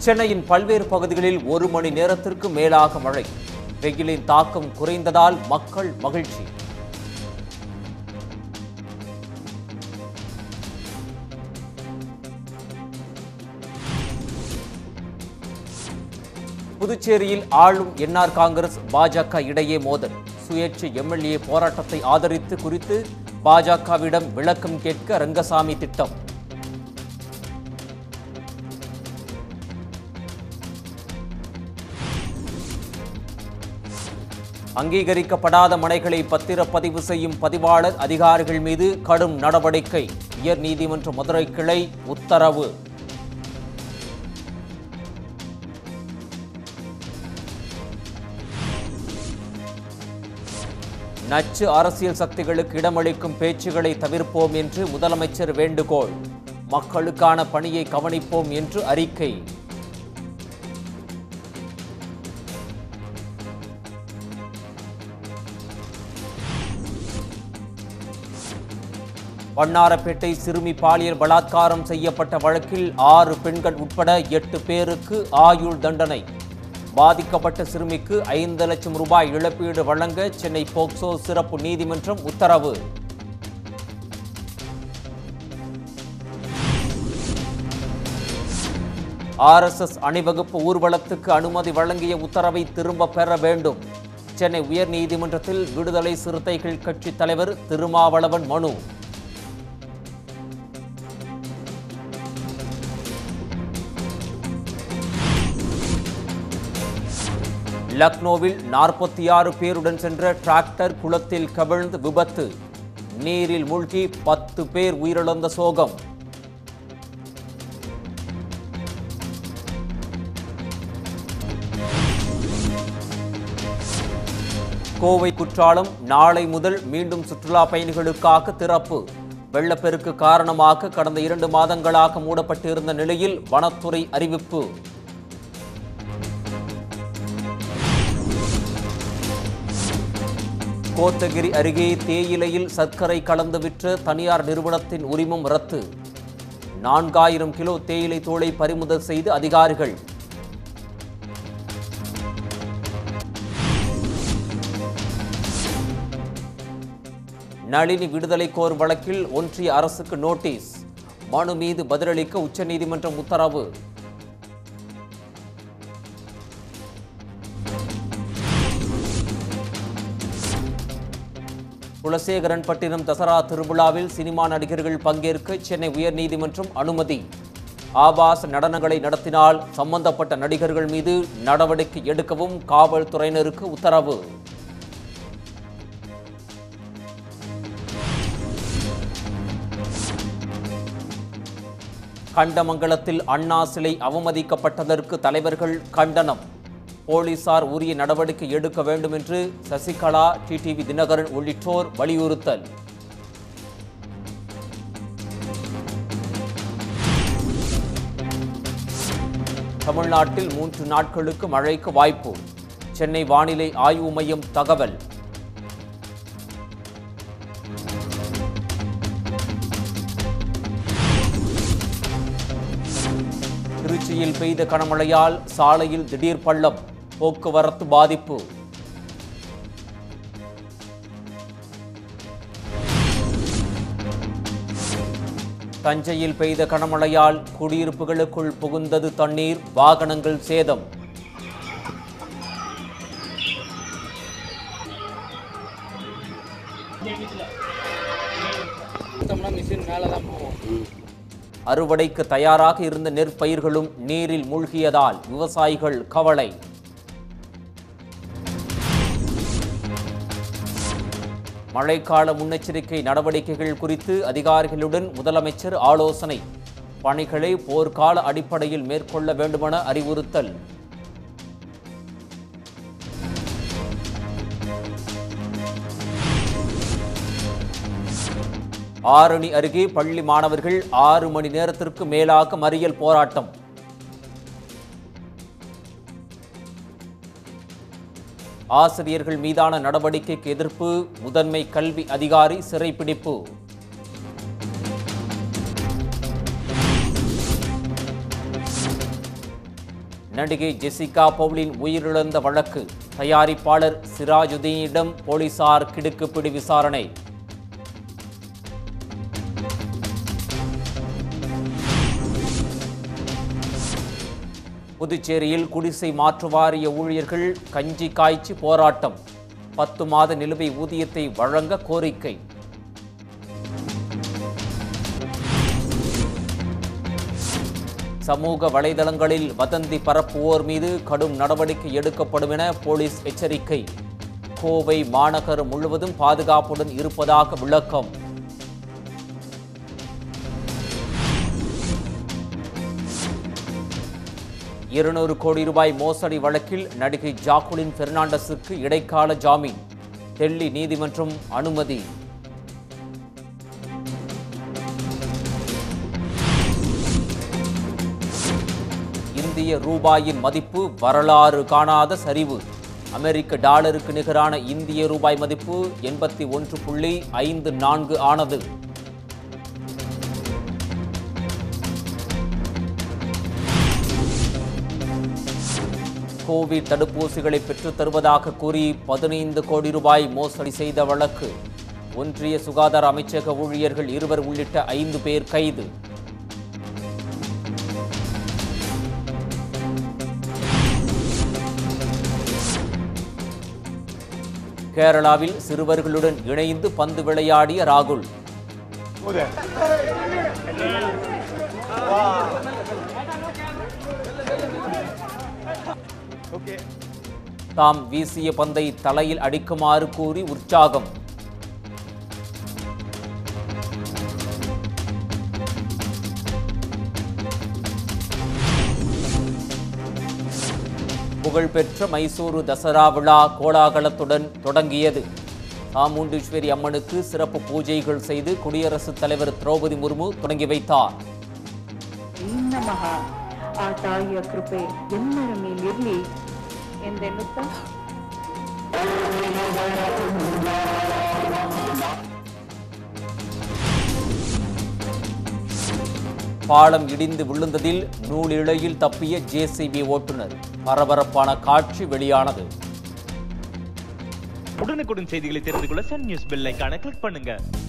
சென்னையின் பல்வேறு பகுதிகளில் ஒரு மணி நேரத்திற்கு மேலாக மழை வெயிலின் தாக்கம் குறைந்ததால் மக்கள் மகிழ்ச்சி புதுச்சேரியில் ஆளும் என்ஆர் காங்கிரஸ் பாஜக இடையே மோதல் சுயேட்சை எம்எல்ஏ போராட்டத்தை ஆதரித்து குறித்து பாஜகவிடம் விளக்கம் கேட்க ரங்கசாமி திட்டம் அங்கீகரிக்கப்படாத மனைகளை பத்திரப்பதிவு செய்யும் பதிவாளர் அதிகாரிகள் மீது கடும் நடவடிக்கை உயர் நீதிமன்ற மதுரை கிளை உத்தரவு நச்சு அரசியல் சக்திகளுக்கு இடமளிக்கும் பேச்சுகளை தவிர்ப்போம் என்று முதலமைச்சர் வேண்டுகோள் மக்களுக்கான பணியை கவனிப்போம் என்று அறிக்கை வண்ணாரப்பேட்டை சிறுமி பாலியல் பலாத்காரம் செய்யப்பட்ட வழக்கில் ஆறு பெண்கள் உட்பட எட்டு பேருக்கு ஆயுள் தண்டனை பாதிக்கப்பட்ட சிறுமிக்கு ஐந்து லட்சம் ரூபாய் இழப்பீடு வழங்க சென்னை போக்சோ சிறப்பு நீதிமன்றம் உத்தரவு ஆர்எஸ்எஸ் அணிவகுப்பு ஊர்வலத்துக்கு அனுமதி வழங்கிய உத்தரவை திரும்ப பெற வேண்டும் சென்னை உயர்நீதிமன்றத்தில் விடுதலை சிறுத்தைகள் கட்சி தலைவர் திருமாவளவன் மனு லக்னோவில் நாற்பத்தி ஆறு பேருடன் சென்ற டிராக்டர் குளத்தில் கவிழ்ந்து விபத்து நீரில் மூழ்கி பத்து பேர் உயிரிழந்த சோகம் கோவை குற்றாலம் நாளை முதல் மீண்டும் சுற்றுலா பயணிகளுக்காக திறப்பு வெள்ளப்பெருக்கு காரணமாக கடந்த இரண்டு மாதங்களாக மூடப்பட்டிருந்த நிலையில் வனத்துறை அறிவிப்பு கோத்தகிரி அருகே தேயிலையில் சர்க்கரை கலந்து விற்ற தனியார் நிறுவனத்தின் உரிமம் ரத்து நான்காயிரம் கிலோ தேயிலை தோலை பறிமுதல் செய்து அதிகாரிகள் நளினி விடுதலை கோரும் வழக்கில் ஒன்றிய அரசுக்கு நோட்டீஸ் மனு மீது பதிலளிக்க உச்சநீதிமன்றம் உத்தரவு குலசேகரன்பட்டினம் தசரா திருவிழாவில் சினிமா நடிகர்கள் பங்கேற்க சென்னை உயர்நீதிமன்றம் அனுமதி ஆபாச நடனங்களை நடத்தினால் சம்பந்தப்பட்ட நடிகர்கள் மீது நடவடிக்கை எடுக்கவும் காவல்துறையினருக்கு உத்தரவு கண்டமங்கலத்தில் அண்ணா சிலை அவமதிக்கப்பட்டதற்கு தலைவர்கள் கண்டனம் போலீசார் உரிய நடவடிக்கை எடுக்க வேண்டும் என்று சசிகலா டிடிவி தினகரன் உள்ளிட்டோர் வலியுறுத்தல் தமிழ்நாட்டில் மூன்று நாட்களுக்கு மழைக்கு வாய்ப்பு சென்னை வானிலை ஆய்வு மையம் தகவல் திருச்சியில் பெய்த கனமழையால் சாலையில் திடீர் பள்ளம் போக்குவரத்து பாதிப்பு தஞ்சையில் பெய்த கனமழையால் குடியிருப்புகளுக்குள் புகுந்தது தண்ணீர் வாகனங்கள் சேதம் மிஷின் மேலே தான் போவோம் அறுவடைக்கு தயாராக இருந்த நெற்பயிர்களும் நீரில் மூழ்கியதால் விவசாயிகள் கவலை மழைக்கால முன்னெச்சரிக்கை நடவடிக்கைகள் குறித்து அதிகாரிகளுடன் முதலமைச்சர் ஆலோசனை பணிகளை போர்க்கால அடிப்படையில் மேற்கொள்ள வேண்டுமென அறிவுறுத்தல் ஆரணி அருகே பள்ளி மாணவர்கள் ஆறு மணி நேரத்திற்கு மேலாக மறியல் போராட்டம் ஆசிரியர்கள் மீதான நடவடிக்கைக்கு எதிர்ப்பு முதன்மை கல்வி அதிகாரி சிறைப்பிடிப்பு நடிகை ஜெசிகா பவுலின் உயிரிழந்த வழக்கு தயாரிப்பாளர் சிராஜுதீனிடம் போலீசார் கிடுக்குப்பிடி விசாரணை புதுச்சேரியில் குடிசை மாற்று வாரிய ஊழியர்கள் கஞ்சி காய்ச்சி போராட்டம் பத்து மாத நிலுவை ஊதியத்தை வழங்க கோரிக்கை சமூக வலைதளங்களில் வதந்தி பரப்புவோர் மீது கடும் நடவடிக்கை எடுக்கப்படும் என போலீஸ் எச்சரிக்கை கோவை மாநகர் முழுவதும் பாதுகாப்புடன் இருப்பதாக விளக்கம் இருநூறு கோடி ரூபாய் மோசடி வழக்கில் நடிகை ஜாக்குலின் பெர்னாண்டஸுக்கு இடைக்கால ஜாமீன் டெல்லி நீதிமன்றம் அனுமதி இந்திய ரூபாயின் மதிப்பு வரலாறு காணாத சரிவு அமெரிக்க டாலருக்கு நிகரான இந்திய ரூபாய் மதிப்பு எண்பத்தி ஒன்று புள்ளி ஐந்து நான்கு ஆனது கோவிட் தடுப்பூசிகளை பெற்றுத் தருவதாக கூறி பதினைந்து கோடி ரூபாய் மோசடி செய்த வழக்கு ஒன்றிய சுகாதார அமைச்சக ஊழியர்கள் இருவர் உள்ளிட்ட ஐந்து பேர் கைது கேரளாவில் சிறுவர்களுடன் இணைந்து பந்து விளையாடிய ராகுல் தாம் வீசிய பந்தை தலையில் அடிக்குமாறு கூறி உற்சாகம் புகழ்பெற்ற மைசூரு தசரா விழா கோலாகலத்துடன் தொடங்கியது சாமுண்டீஸ்வரி அம்மனுக்கு சிறப்பு பூஜைகள் செய்து குடியரசுத் தலைவர் திரௌபதி முர்மு தொடங்கி வைத்தார் ನಮಃ ಆ ತಾಯಿಯ ಕೃಪೆ ಎಲ್ಲರ ಮೇಲಿರಲಿ ಎಂದೆನ್ನುತ್ತಾ பாலம் இடிந்து விழுந்ததில் நூலிழையில் தப்பிய ஜேசிபி ஓட்டுநர் பரபரப்பான காட்சி வெளியானது உடனுக்குடன் செய்திகளை தெரிந்து கொள்ள சன் நியூஸ் பெல் ஐகானை கிளிக் பண்ணுங்க